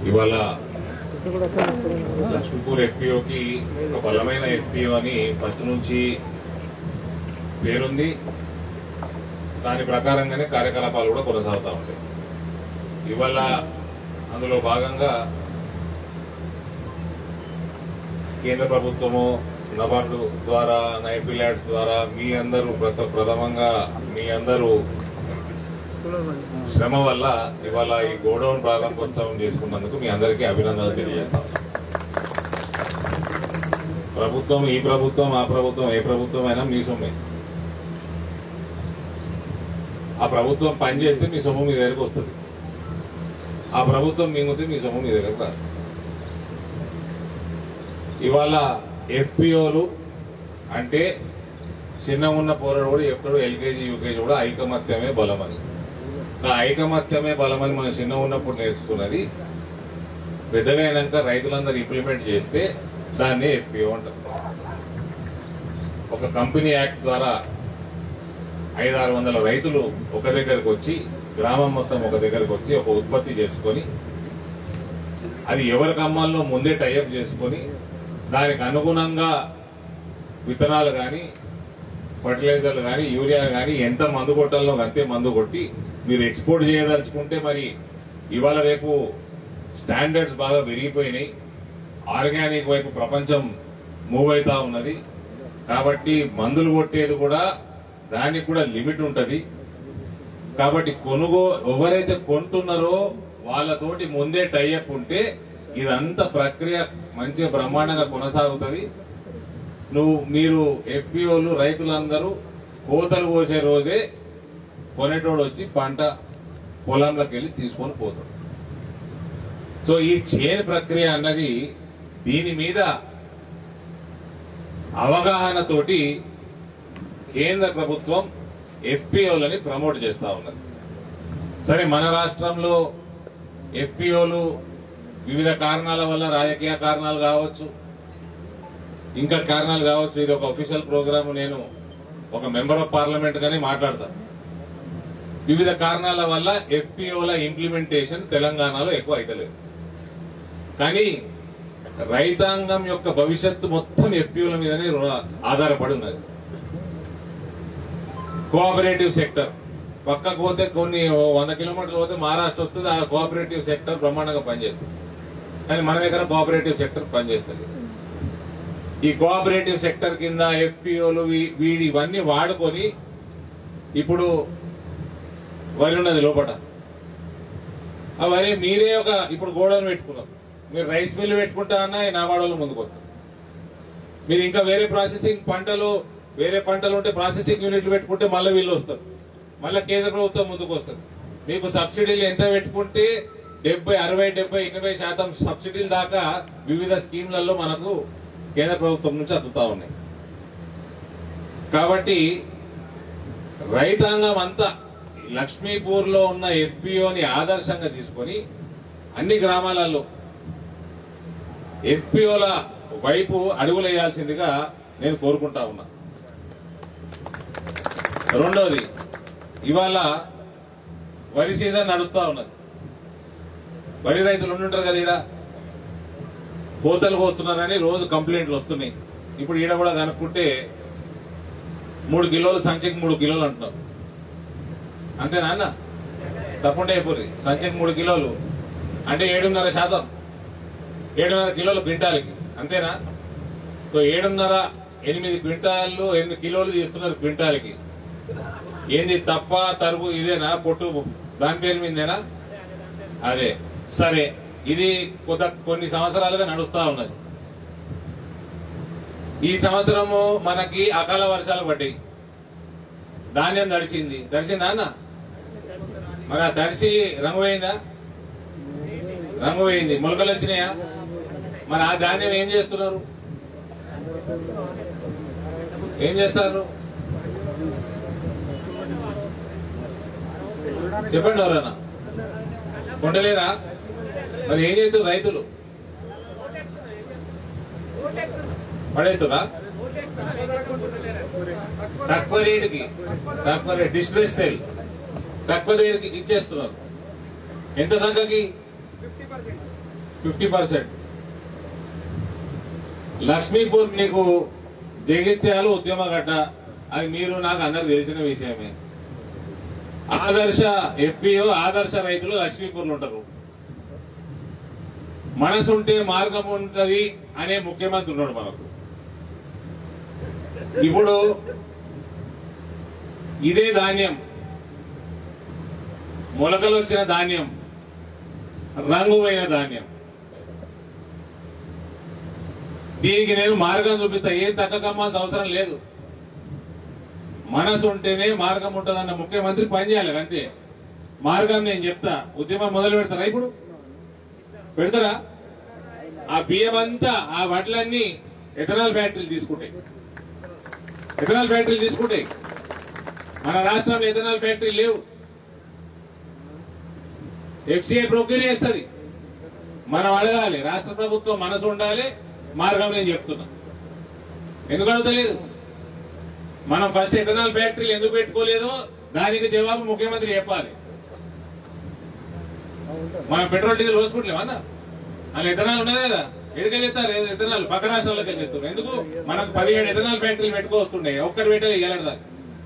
ఇవాళ లక్ష్మీపూర్ ఎఫ్పిఓకి ఒక బలమైన ఎఫ్పిఓ అని ఫస్ట్ నుంచి పేరుంది దాని ప్రకారంగానే కార్యకలాపాలు కూడా కొనసాగుతూ ఉంటాయి ఇవాళ అందులో భాగంగా కేంద్ర ప్రభుత్వము నబార్డు ద్వారా నైపి ల్యాడ్స్ ద్వారా మీ అందరూ ప్రథ ప్రథమంగా మీ అందరూ శ్రమ వల్ల ఇవాళ ఈ గోడౌన్ ప్రారంభోత్సవం చేసుకున్నందుకు మీ అందరికీ అభినందనలు తెలియజేస్తాం ప్రభుత్వం ఈ ప్రభుత్వం ఆ ప్రభుత్వం ఏ ప్రభుత్వం అయినా మీ సొమ్మే ఆ ప్రభుత్వం పనిచేస్తే మీ సొమ్ము మీ దగ్గరకు వస్తుంది ఆ ప్రభుత్వం మింగితే మీ సొమ్ము మీ దగ్గరకు రాదు ఇవాళ ఎఫ్పిఓలు అంటే చిన్న ఉన్న పోరాడు కూడా ఎప్పుడు ఎల్కేజీ యూకేజీ కూడా ఐకమత్యమే బలమని ఆ ఐకమత్యమే బలమని మనం చిన్న ఉన్నప్పుడు నేర్చుకున్నది పెద్దగా అయినాక రైతులందరూ ఇంప్లిమెంట్ చేస్తే దాన్ని ఎఫ్పిఓ అంటారు ఒక కంపెనీ యాక్ట్ ద్వారా ఐదారు వందల రైతులు ఒక దగ్గరకు వచ్చి గ్రామం మొత్తం ఒక దగ్గరకు వచ్చి ఒక ఉత్పత్తి చేసుకొని అది ఎవరికి అమ్మాలో ముందే టైఅప్ చేసుకొని దానికి అనుగుణంగా విత్తనాలు కానీ ఫర్టిలైజర్లు కానీ యూరియా కానీ ఎంత మందు కొట్టాలో అంతే మందు కొట్టి మీరు ఎక్స్పోర్ట్ చేయదలుచుకుంటే మరి ఇవాళ రేపు స్టాండర్డ్స్ బాగా పెరిగిపోయినాయి ఆర్గానిక్ వైపు ప్రపంచం మూవ్ అవుతా ఉన్నది కాబట్టి మందులు కొట్టేది కూడా దానికి కూడా లిమిట్ ఉంటది కాబట్టి కొనుగో ఎవరైతే కొంటున్నారో వాళ్ళతోటి ముందే టైఅప్ ఉంటే ఇదంతా ప్రక్రియ మంచిగా బ్రహ్మాండంగా కొనసాగుతుంది నువ్వు మీరు ఎఫ్పిఓలు రైతులందరూ కోతలు కోసే రోజే కొనేటోడు వచ్చి పంట పొలంలోకి వెళ్ళి తీసుకొని పోతాడు సో ఈ చేను ప్రక్రియ అన్నది దీని మీద అవగాహనతోటి కేంద్ర ప్రభుత్వం ఎఫ్పిఓలని ప్రమోట్ చేస్తా ఉన్నది సరే మన రాష్ట్రంలో ఎఫ్పిఓలు వివిధ కారణాల వల్ల రాజకీయ కారణాలు కావచ్చు ఇంకా కారణాలు కావచ్చు ఇది ఒక అఫీషియల్ ప్రోగ్రామ్ నేను ఒక మెంబర్ ఆఫ్ పార్లమెంట్ గానే మాట్లాడతా వివిధ కారణాల వల్ల ఎఫ్పిఓల ఇంప్లిమెంటేషన్ తెలంగాణలో ఎక్కువ అయితలేదు కానీ రైతాంగం యొక్క భవిష్యత్తు మొత్తం ఎఫ్పిఓల మీదనే రు- ఆధారపడి ఉన్నది కోఆపరేటివ్ సెక్టర్ పక్కకు పోతే కొన్ని ఓ వంద కిలోమీటర్లు పోతే మహారాష్ట్ర వస్తుంది ఆ కోఆపరేటివ్ సెక్టర్ బ్రహ్మాండంగా పనిచేస్తుంది కానీ మన దగ్గర కోఆపరేటివ్ సెక్టర్ పనిచేస్తుంది ఈ కోఆపరేటివ్ సెక్టర్ కింద ఎఫ్పిఓలు వీడి ఇవన్నీ వాడుకొని ఇప్పుడు వరి ఉన్నది లోపల ఆ వరి మీరే ఒక ఇప్పుడు గోడౌన్ పెట్టుకున్నారు మీరు రైస్ మిల్ పెట్టుకుంటా అన్నా ఈ నాబాడోళ్ళు ముందుకు వస్తారు మీరు ఇంకా వేరే ప్రాసెసింగ్ పంటలు వేరే పంటలు ఉంటే ప్రాసెసింగ్ యూనిట్లు పెట్టుకుంటే మళ్ళీ వీళ్ళు వస్తారు మళ్ళీ కేంద్ర ప్రభుత్వం ముందుకు వస్తుంది మీకు సబ్సిడీలు ఎంత పెట్టుకుంటే డెబ్బై అరవై డెబ్బై ఎనభై శాతం సబ్సిడీల దాకా వివిధ స్కీమ్లలో మనకు కేంద్ర ప్రభుత్వం నుంచి అందుతా ఉన్నాయి కాబట్టి రైతాంగం అంతా లక్ష్మీపూర్ లో ఉన్న ఎఫ్పిఓని ఆదర్శంగా తీసుకొని అన్ని గ్రామాలలో ఎఫ్పిఓల వైపు అడుగులేయాల్సిందిగా నేను కోరుకుంటా ఉన్నా రెండవది ఇవాళ వరి సీజన్ నడుస్తా ఉన్నది వరి రైతులు ఉండుంటారు కదా ఈడ కోతలు కోస్తున్నారని రోజు కంప్లైంట్లు వస్తున్నాయి ఇప్పుడు ఈడ కూడా కనుక్కుంటే మూడు కిలోలు సంచికి మూడు కిలోలు అంటున్నారు అంతేనా అన్న తప్పకుండా అయిపోయి సంచికి మూడు కిలోలు అంటే ఏడున్నర శాతం ఏడున్నర కిలోలు క్వింటాల్కి అంతేనా సో ఏడున్నర ఎనిమిది క్వింటాళ్ళు ఎనిమిది కిలోలు తీస్తున్నారు క్వింటాల్కి ఏంది తప్ప తరుగు ఇదేనా పొట్టు దాని పేరు మీదేనా అదే సరే ఇది కొద్ది కొన్ని సంవత్సరాలుగా నడుస్తా ఉన్నది ఈ సంవత్సరము మనకి అకాల వర్షాలు పడ్డాయి ధాన్యం తడిసింది తడిసిందా అన్న మరి ఆ తడిసి రంగు పోయిందా రంగు పోయింది మొలకలు వచ్చినాయా మరి ఆ ధాన్యం ఏం చేస్తున్నారు ఏం చేస్తారు చెప్పండి ఎవరన్నా కొండలేరా మరి ఏం చేస్తారు రైతులు పడేతురా తక్కువ రేటుకి తక్కువ రేట్ డిస్ప్లేస్ సేల్ తక్కువ రేటుకి ఇచ్చేస్తున్నారు ఎంత తగ్గకి ఫిఫ్టీ పర్సెంట్ లక్ష్మీపూర్ నీకు జగిత్యాలు ఉద్యమగడ్డ అది మీరు నాకు అందరికి తెలిసిన విషయమే ఆదర్శ ఎఫ్పిఓ ఆదర్శ రైతులు లక్ష్మీపూర్లు ఉంటారు మనసుంటే మార్గం ఉంటది అనే ముఖ్యమంత్రి ఉన్నాడు మనకు ఇప్పుడు ఇదే ధాన్యం మొలకలు వచ్చిన ధాన్యం రంగువైన ధాన్యం దీనికి నేను మార్గం చూపిస్తా ఏం తగ్గకమ్మాల్సిన అవసరం లేదు మనసు ఉంటేనే మార్గం ఉంటుందన్న ముఖ్యమంత్రి పనిచేయాలి అంతే మార్గం నేను చెప్తా ఉద్యమం మొదలు పెడతారా ఇప్పుడు పెడతారా ఆ బియ్యం అంతా ఆ వడ్లన్నీ ఎథనాల్ ఫ్యాక్టరీలు తీసుకుంటాయి ఎథనాల్ ఫ్యాక్టరీలు తీసుకుంటాయి మన రాష్ట్రంలో ఎథనాల్ ఫ్యాక్టరీ లేవు ఎఫ్సిఐ ప్రొక్యూర్ చేస్తుంది మనం అడగాలి రాష్ట్ర ప్రభుత్వం మనసు ఉండాలి మార్గం నేను చెప్తున్నా ఎందుకు అడగలేదు మనం ఫస్ట్ ఎథనాల్ ఫ్యాక్టరీలు ఎందుకు పెట్టుకోలేదో దానికి జవాబు ముఖ్యమంత్రి చెప్పాలి మనం పెట్రోల్ డీజిల్ పోసుకుంటలేం అన్న అలా ఎథనాల్ ఉన్నదే కదా ఎడికెళ్ళి ఎత్తారు ఎథనాల్ పక్క రాష్ట్రాలకు వెళ్ళి ఎత్తారు ఎందుకు మనకు పదిహేడు ఎథనాల్ ఫ్యాక్టరీలు పెట్టుకోవస్తుండే ఒక్కటి పెట్టాలి ఇవ్వలేడు దాన్ని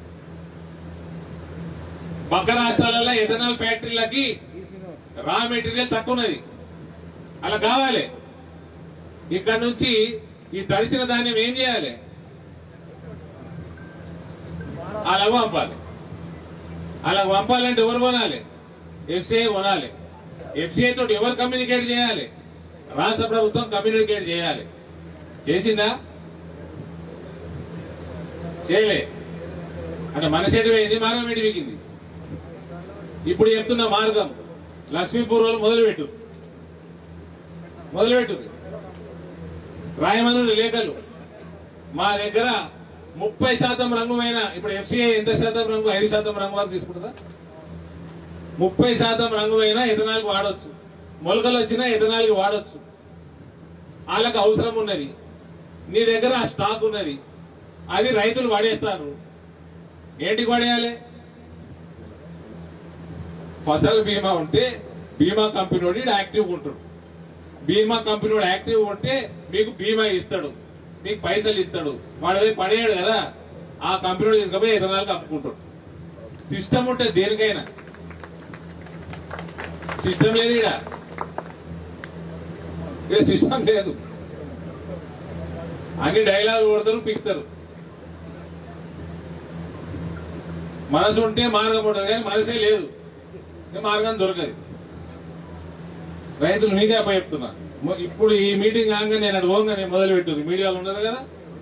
పక్క రాష్ట్రాలలో ఎథనాల్ ఫ్యాక్టరీలకి రా మెటీరియల్ తక్కువ ఉన్నది అలా కావాలి ఇక్కడ నుంచి ఈ తడిసిన ధాన్యం ఏం చేయాలి అలా పంపాలి అలా పంపాలంటే ఎవరు కొనాలి ఎఫ్సిఐ కొనాలి ఎఫ్సిఐ తోటి ఎవరు కమ్యూనికేట్ చేయాలి రాష్ట్ర ప్రభుత్వం కమ్యూనికేట్ చేయాలి చేసిందా చేయలే అంటే మన సైడ్ పోయింది మార్గం ఎటు వీకింది ఇప్పుడు చెప్తున్న మార్గం లక్ష్మీపూర్ వాళ్ళు మొదలుపెట్టు మొదలుపెట్టు రాయమను లేఖలు మా దగ్గర ముప్పై శాతం రంగుమైన ఇప్పుడు ఎఫ్సిఐ ఎంత శాతం రంగు ఐదు శాతం రంగు వరకు తీసుకుంటుందా ముప్పై శాతం రంగుమైన ఇథనాల్కి వాడొచ్చు మొలకలు వచ్చినా ఇథనాల్కి వాడొచ్చు వాళ్ళకి అవసరం ఉన్నది నీ దగ్గర ఆ స్టాక్ ఉన్నది అది రైతులు వాడేస్తారు ఏంటికి వాడేయాలి ఫసల్ బీమా ఉంటే బీమా కంపెనీ వాడు యాక్టివ్గా ఉంటాడు బీమా కంపెనీ వాడు యాక్టివ్ ఉంటే మీకు బీమా ఇస్తాడు మీకు పైసలు ఇస్తాడు వాడు పోయి పడేయాడు కదా ఆ కంపెనీ వాడు తీసుకుపోయి ఇతనాలకు అప్పుకుంటాడు సిస్టమ్ ఉంటే దేనికైనా సిస్టమ్ లేదు ఈడ ఇక్కడ సిస్టమ్ లేదు అన్ని డైలాగ్ కొడతారు పిక్తారు మనసు ఉంటే మార్గం ఉంటుంది కానీ మనసే లేదు ఇంకా మార్గం దొరకదు రైతులు మీకే అప్ప చెప్తున్నా మొ- ఇప్పుడు ఈ మీటింగ్ కాగా నేను అటు పోగా నేను మొదలు పెట్టు మీడియాలో ఉన్నారు కదా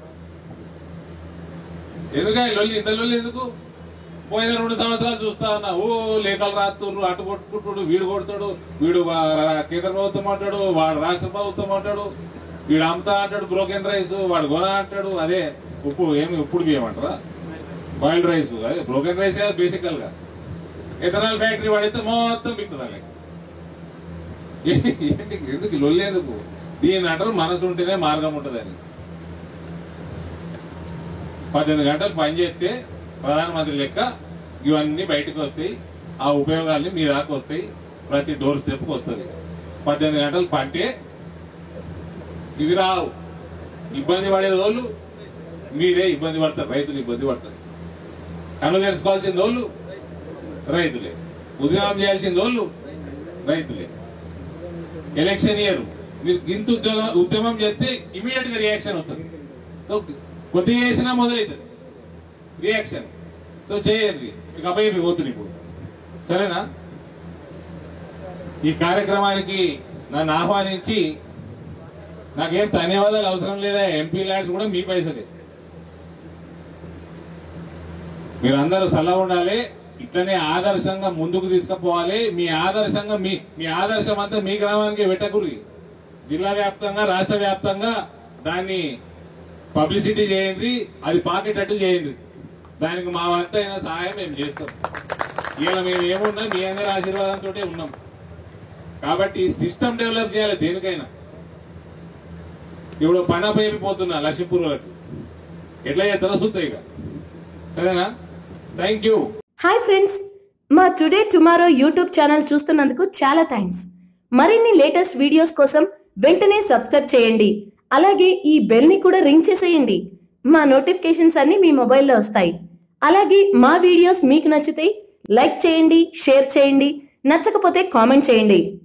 ఎందుకని లొల్లి ఇంత లొల్లి ఎందుకు పోయిన రెండు సంవత్సరాలు చూస్తా ఉన్నా ఓ లేఖలు రాస్తున్నారు అటు కొట్టుకుంటాడు వీడు కొడతాడు వీడు వా- రా- కేంద్ర ప్రభుత్వం అంటాడు వాడు రాష్ట్ర ప్రభుత్వం అంటాడు వీడు అమ్ముతా అంటాడు బ్రోకెన్ రైస్ వాడు గొన అంటాడు అదే ఉప్పు ఏమి ఉప్పుడు బియ్యం అంటారా బాయిల్డ్ రైస్ అదే బ్రోకెన్ రైస్ బేసికల్ గా ఇథనాల్ ఫ్యాక్టరీ వాడితే మొత్తం బిక్కుతాలి ఏంటి ఎందుకు లొల్లి ఎందుకు దీని అంటారు మనసు ఉంటేనే మార్గం ఉంటుందని పద్దెనిమిది గంటలు పని చేస్తే ప్రధానమంత్రి లెక్క ఇవన్నీ బయటకు వస్తాయి ఆ ఉపయోగాల్ని మీ దాకా వస్తాయి ప్రతి డోర్ స్టెప్ వస్తుంది పద్దెనిమిది గంటలు పంటే ఇవి రావు ఇబ్బంది పడేది వాళ్ళు మీరే ఇబ్బంది పడతారు రైతులు ఇబ్బంది పడతారు కళ్ళు తెలుసుకోవాల్సింది వాళ్ళు రైతులే ఉద్యమం చేయాల్సింది వాళ్ళు రైతులే ఎలక్షన్ ఇయర్ మీరు ఇంత ఉద్యోగం ఉద్యమం చేస్తే ఇమీడియట్ గా రియాక్షన్ వస్తుంది సో కొద్దిగా చేసినా మొదలవుతుంది రియాక్షన్ సో చేయండి మీకు అబ్బాయి పోతుంది ఇప్పుడు సరేనా ఈ కార్యక్రమానికి నన్ను ఆహ్వానించి నాకేం ధన్యవాదాలు అవసరం లేదా ఎంపీ ల్యాడ్స్ కూడా మీ పైసలే మీరందరూ సలహా ఉండాలి ఇట్లనే ఆదర్శంగా ముందుకు తీసుకుపోవాలి మీ ఆదర్శంగా మీ మీ ఆదర్శం అంతా మీ గ్రామానికి పెట్టకూరి జిల్లా వ్యాప్తంగా రాష్ట్ర వ్యాప్తంగా దాన్ని పబ్లిసిటీ చేయండి అది పాకేటట్టు చేయండి దానికి మా వంత అయిన సహాయం మేము చేస్తాం ఇలా మేము ఏమున్నా మీ అందరి ఆశీర్వాదంతో ఉన్నాం కాబట్టి సిస్టమ్ డెవలప్ చేయాలి దేనికైనా ఇప్పుడు పని అయిపోతున్నా లక్ష్మీపూర్వలకు ఎట్లా చేస్తారో చూద్దాం ఇక సరేనా థ్యాంక్ యూ హాయ్ ఫ్రెండ్స్ మా టుడే టుమారో యూట్యూబ్ ఛానల్ చూస్తున్నందుకు చాలా థ్యాంక్స్ మరిన్ని లేటెస్ట్ వీడియోస్ కోసం వెంటనే సబ్స్క్రైబ్ చేయండి అలాగే ఈ బెల్ ని కూడా రింగ్ చేసేయండి మా నోటిఫికేషన్స్ అన్ని మీ మొబైల్లో వస్తాయి అలాగే మా వీడియోస్ మీకు నచ్చితే లైక్ చేయండి షేర్ చేయండి నచ్చకపోతే కామెంట్ చేయండి